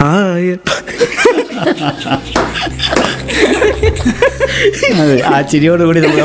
ആയ അതെ, ആ ചിരിയോടുകൂടി നമ്മൾ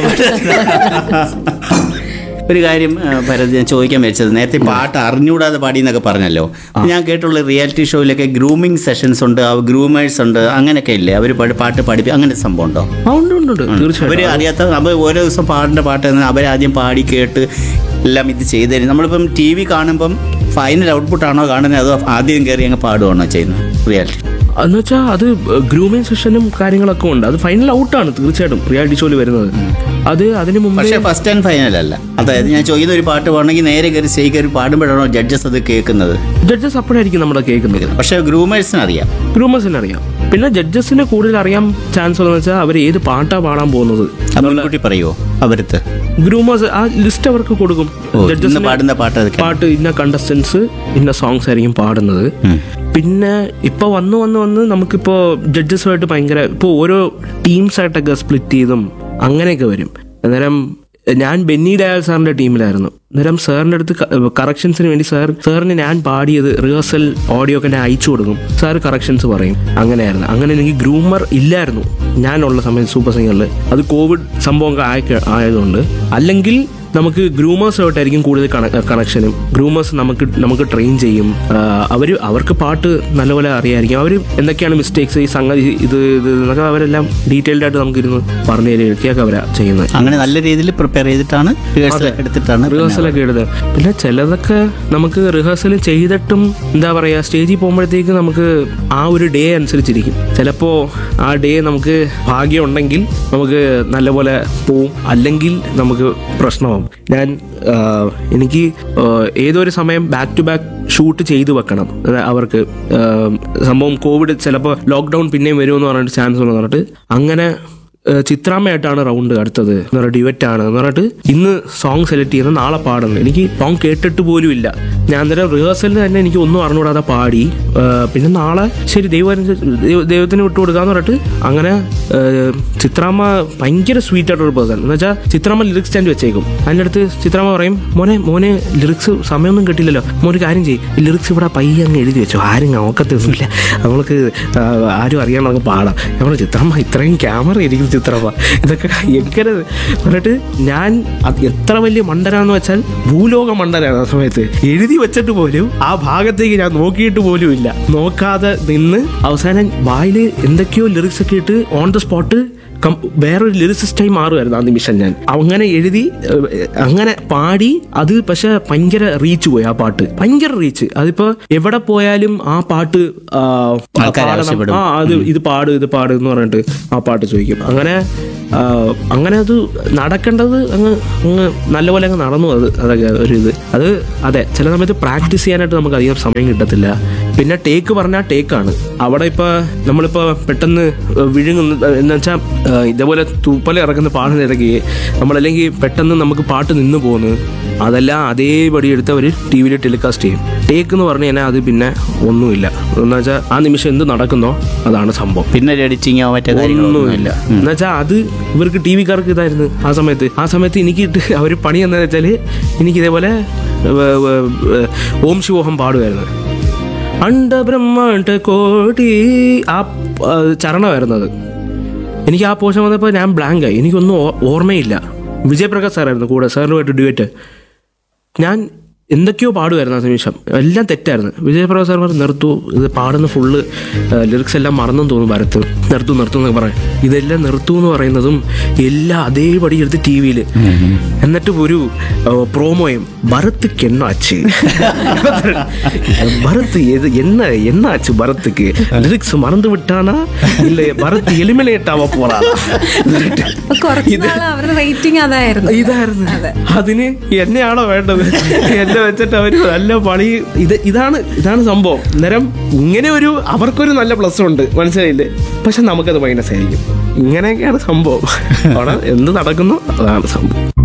ഒരു കാര്യം ആ, ഭരത് ഞാൻ ചോദിക്കാൻ വെച്ചത് നേരത്തെ പാട്ട് അറിഞ്ഞുകൂടാതെ പാടി എന്നൊക്കെ പറഞ്ഞല്ലോ ഞാൻ കേട്ടുള്ള റിയാലിറ്റി ഷോയിലൊക്കെ ഗ്രൂമിങ് സെഷൻസ് ഉണ്ട് ഗ്രൂമേഴ്സ് ഉണ്ട് അങ്ങനെയൊക്കെ ഇല്ലേ അവർ പാട്ട് പഠിപ്പി അങ്ങനെ സംഭവം ഉണ്ടോ ആ ഉണ്ട് ഉണ്ട് ഉണ്ട് അവർ തീർച്ചയായിട്ടും അറിയാത്ത നമ്മൾ ഓരോ ദിവസം പാടേണ്ട പാട്ട് അവരാദ്യം പാടി കേട്ട് എല്ലാം ഇത് ചെയ്തു തരും നമ്മളിപ്പം ടി വി കാണുമ്പം ഫൈനൽ ഔട്ട്പുട്ട് ആണോ കാണുന്നത് അതോ ആദ്യം കയറി അങ്ങ് പാടുവാണോ ചെയ്യുന്നത് റിയാലിറ്റി എന്ന് വെച്ചാൽ അത് ഗ്രൂമിങ് സെഷനും കാര്യങ്ങളൊക്കെ ഉണ്ട് അത് ഫൈനൽ ഔട്ടാണ് തീർച്ചയായിട്ടും റിയാലിറ്റി ഷോയിൽ വരുന്നത് അത് അതിന് മുമ്പേ പക്ഷേ ഫസ്റ്റ് ആൻഡ് ഫൈനൽ അല്ല അതായത് ഞാൻ ചോദിക്കുന്ന ഒരു പാട്ട് പാടണമെങ്കിൽ നേരെ കയറി സ്റ്റേജ് കയറി പാടുമ്പോഴാണോ ജഡ്ജസ് അത് കേൾക്കുന്നത് ജഡ്ജസ് അപ്പോഴായിരിക്കും നമ്മുടെ കേൾക്കുന്നത് പക്ഷേ ഗ്രൂമേഴ്സിന് അറിയാം ഗ്രൂമേഴ്സിന് അറിയാം പിന്നെ ജഡ്ജസിന് കൂടുതൽ അറിയാൻ ചാൻസ് ഉള്ളതെന്ന് വെച്ചാൽ അവർ ഏത് പാട്ടാ പാടാൻ പോകുന്നത് അത് മുൻകൂട്ടി പറയുമോ അവരത്ത് ഗ്രൂമേഴ്സ് ആ ലിസ്റ്റ് അവർക്ക് കൊടുക്കും ഓ, ഇന്ന് ജഡ്ജസിന് പാടുന്ന പാട്ട് അതൊക്കെ പാട്ട് ഇന്ന കണ്ടസ്റ്റൻസ് ഇന്ന സോങ്സ് ആയിരിക്കും പാടുന്നത് പിന്നെ ഇപ്പൊ വന്ന് വന്ന് വന്ന് നമുക്കിപ്പോ ജഡ്ജസുമായിട്ട് ഭയങ്കര ഇപ്പൊ ഓരോ ടീംസ് ആയിട്ടൊക്കെ സ്പ്ലിറ്റ് ചെയ്തും അങ്ങനെയൊക്കെ വരും അന്നേരം ഞാൻ ബെന്നി ഡയാൽ സാറിന്റെ ടീമിലായിരുന്നു അന്നേരം സാറിന്റെ അടുത്ത് കറക്ഷൻസിന് വേണ്ടി സാർ സാറിന് ഞാൻ പാടിയത് റിഹേഴ്സൽ ഓഡിയോ ഒക്കെ ഞാൻ അയച്ചു കൊടുക്കും സാർ കറക്ഷൻസ് പറയും അങ്ങനെയായിരുന്നു അങ്ങനെ എനിക്ക് ഗ്രൂമർ ഇല്ലായിരുന്നു ഞാനുള്ള സമയത്ത് സൂപ്പർ സിംഗറിൽ അത് കോവിഡ് സംഭവം ഒക്കെ ആയ ആയതുകൊണ്ട് അല്ലെങ്കിൽ നമുക്ക് ഗ്രൂമേഴ്സുമായിട്ടായിരിക്കും കൂടുതൽ കണക്ഷനും ഗ്രൂമേഴ്സ് നമുക്ക് നമുക്ക് ട്രെയിൻ ചെയ്യും അവർ അവർക്ക് പാട്ട് നല്ലപോലെ അറിയായിരിക്കും അവർ എന്തൊക്കെയാണ് മിസ്റ്റേക്സ് ഈ സംഗതി ഇത് ഇത് എന്നൊക്കെ അവരെല്ലാം ഡീറ്റെയിൽഡ് ആയിട്ട് നമുക്ക് ഇരുന്ന് പറഞ്ഞു തരികയൊക്കെ അവരാ ചെയ്യുന്നത് അങ്ങനെ നല്ല രീതിയിൽ പ്രിപ്പയർ ചെയ്തിട്ടാണ് റിഹേഴ്സൽ എടുത്തിട്ടാണ് പിന്നെ റിഹേഴ്സലൊക്കെ എഴുതുക പിന്നെ ചിലതൊക്കെ നമുക്ക് റിഹേഴ്സൽ ചെയ്തിട്ടും എന്താ പറയുക സ്റ്റേജിൽ പോകുമ്പോഴത്തേക്ക് നമുക്ക് ആ ഒരു ഡേ അനുസരിച്ചിരിക്കും ചിലപ്പോൾ ആ ഡേ നമുക്ക് ഭാഗ്യം ഉണ്ടെങ്കിൽ നമുക്ക് നല്ലപോലെ പോവും അല്ലെങ്കിൽ നമുക്ക് പ്രശ്നമാവും ഞാൻ ആ, എനിക്ക് ആ, ഏതോ ഒരു സമയം ബാക്ക് ടു ബാക്ക് ഷൂട്ട് ചെയ്തു വെക്കണം അത് അവർക്ക് ആ, സംഭവം കോവിഡ് ചിലപ്പോൾ ലോക്ക്ഡൗൺ പിന്നെയും വരുമെന്ന് പറഞ്ഞിട്ട് ചാൻസ് ഉണ്ടെന്ന് പറഞ്ഞിട്ട് അങ്ങനെ ഏഹ് ചിത്രാമ്മയായിട്ടാണ് റൗണ്ട് അടുത്തത് എന്ന് പറഞ്ഞാൽ ഡിവറ്റ് ആണ് എന്ന് പറഞ്ഞിട്ട് ഇന്ന് സോങ് സെലക്ട് ചെയ്യുന്നത് നാളെ പാടുന്നത് എനിക്ക് സോങ് കേട്ടിട്ട് പോലും ഇല്ല ഞാൻ അന്നേരം റിഹേഴ്സലിന് തന്നെ എനിക്ക് ഒന്നും അറിഞ്ഞുകൂടാതെ പാടി ഏഹ് പിന്നെ നാളെ ശരി ദൈവം അനുസരിച്ച് ദൈവ- ദൈവത്തിന് വിട്ടു കൊടുക്കാന്ന് പറഞ്ഞിട്ട് അങ്ങനെ ഏഹ് ചിത്രാമ്മ ഭയങ്കര സ്വീറ്റ് ആയിട്ടുള്ള പേഴ്സൺ എന്ന് വെച്ചാൽ ചിത്രാമ്മ ലിറിക്സ് സ്റ്റാൻഡ് വെച്ചേക്കും അതിൻ്റെ അടുത്ത് ചിത്രാമ്മ പറയും മോനെ മോനെ ലിറിക്സ് സമയമൊന്നും കിട്ടില്ലല്ലോ മോന് കാര്യം ചെയ്യും ലിറിക്സ് ഇവിടെ പയ്യെ അങ്ങ് എഴുതി വെച്ചു ആരും നോക്കത്തൊന്നുമില്ല നമ്മൾക്ക് ആ, ആരും അറിയാൻ നമുക്ക് പാടാം നമ്മൾ ചിത്രമ്മ ഇത്രയും ക്യാമറ ഇരിക്കും ചിത്രമ്മ ഇതൊക്കെ എങ്ങനെ പറഞ്ഞിട്ട് ഞാൻ അത് എത്ര വലിയ മണ്ടനാന്ന് വെച്ചാൽ ഭൂലോക മണ്ടനാണ് ആ സമയത്ത് എഴുതി വെച്ചിട്ട് പോലും ആ ഭാഗത്തേക്ക് ഞാൻ നോക്കിയിട്ട് പോലും ഇല്ല നോക്കാതെ നിന്ന് അവസാനം വായിൽ എന്തൊക്കെയോ ലിറിക്സ് ഒക്കെ ഇട്ട് ഓൺ ദ സ്പോട്ട് കം- വേറൊരു ലിറിസിസ്റ്റായി മാറുമായിരുന്നു ആ നിമിഷം ഞാൻ അങ്ങനെ എഴുതി ഏഹ്, അങ്ങനെ പാടി അത് പക്ഷെ ഭയങ്കര റീച്ച് പോയി ആ പാട്ട് ഭയങ്കര റീച്ച് അതിപ്പോ എവിടെ പോയാലും ആ പാട്ട് ആ, ആൾക്കാര് പാടണം. ആവശ്യപ്പെടും. ആ അത് ഇത് പാട് ഇത് പാട് എന്ന് പറഞ്ഞിട്ട് ആ പാട്ട് ചോദിക്കും അങ്ങനെ ആ, അങ്ങനെ അത് നടക്കേണ്ടത് അങ്ങ് അങ്ങ് നല്ലപോലെ അങ്ങ് നടന്നു അത് അതൊക്കെ ഒരു ഇത് അത് അതെ ചില സമയത്ത് പ്രാക്ടീസ് ചെയ്യാനായിട്ട് നമുക്ക് അധികം സമയം കിട്ടത്തില്ല പിന്നെ ടേക്ക് പറഞ്ഞാൽ ടേക്കാണ് അവിടെ ഇപ്പൊ നമ്മളിപ്പോ പെട്ടെന്ന് വിഴുങ്ങുന്ന എന്ന് വെച്ചാൽ ഇതേപോലെ തൂപ്പല ഇറക്കുന്ന പാടുന്ന ഇടയ്ക്ക് നമ്മളല്ലെങ്കിൽ പെട്ടെന്ന് നമുക്ക് പാട്ട് നിന്ന് പോകുന്നു അതെല്ലാം അതേപടി എടുത്ത് അവർ ടി വിയിൽ ടെലികാസ്റ്റ് ചെയ്യും ടേക്ക് എന്ന് പറഞ്ഞു കഴിഞ്ഞാൽ അത് പിന്നെ ഒന്നുമില്ല എന്ന് വെച്ചാൽ ആ നിമിഷം എന്ത് നടക്കുന്നോ അതാണ് സംഭവം പിന്നെ ഒരു എഡിറ്റിങ്ങോ മറ്റോ കാര്യങ്ങളൊന്നുമില്ല ഒന്നുമില്ല എന്നുവെച്ചാൽ അത് ഇവർക്ക് ടി വിക്കാർക്ക് ഇതായിരുന്നു ആ സമയത്ത് ആ സമയത്ത് എനിക്ക് ഇട്ട് അവർ പണി എന്താണെന്ന് വെച്ചാൽ എനിക്ക് ഇതേപോലെ വ- വ- വ- ഓം ശിവോഹം പാടുമായിരുന്നു അണ്ടബ്രഹ്മാണ്ട കോടി ആ ആ, ചരണമായിരുന്നത് എനിക്ക് ആ പോഷൻ വന്നപ്പോൾ ഞാൻ ബ്ലാങ്ക് ആയി എനിക്കൊന്നും ഓ- ഓർമ്മയില്ല വിജയപ്രകാശ് സാറായിരുന്നു കൂടെ സാറിനുമായിട്ട് ഡ്യുവറ്റ് ഞാൻ എന്തൊക്കെയോ പാടുമായിരുന്നു ആ നിമിഷം എല്ലാം തെറ്റായിരുന്നു വിജയപ്രകാശ് സാർ പറഞ്ഞു നിർത്തു ഇത് പാടുന്ന ഫുള്ള് ലിറിക്സ് എല്ലാം മറന്നെന്ന് തോന്നുന്നു ഭരത്ത് നിർത്തു നിർത്തു എന്നൊക്കെ പറയാം ഇതെല്ലാം നിർത്തു എന്ന് പറയുന്നതും എല്ലാം അതേപടി എടുത്ത് ടി വിയിൽ എന്നിട്ട് ഒരു ആ, പ്രോമോയും ഭരത്തുക്ക് എന്നാച്ച് ഭരത്ത് ഏത് என்ன என்னாச்சு பரத்துக்கு லிரிக்ஸ் மறந்து விட்டானா இல்ல பரத் எலிமினேட் ஆக போறானா അപ്പൊ കുറച്ച് നാള് അവരുടെ റേറ്റിംഗ് അതായിരുന്നു ഇതായിരുന്നു അതിന് എന്നെയാണോ വേണ്ടത് എന്നെ വെച്ചിട്ട് അവര് നല്ല പണി ഇത് ഇതാണ് ഇതാണ് സംഭവം അന്നേരം ഇങ്ങനെ ഒരു അവർക്കൊരു നല്ല പ്ലസ് ഉണ്ട് മനസ്സിലായില്ലേ പക്ഷെ നമുക്കത് മൈനസ് ആയിരിക്കും ഇങ്ങനെയൊക്കെയാണ് സംഭവം അവിടെ എന്ത് നടക്കുന്നു അതാണ് സംഭവം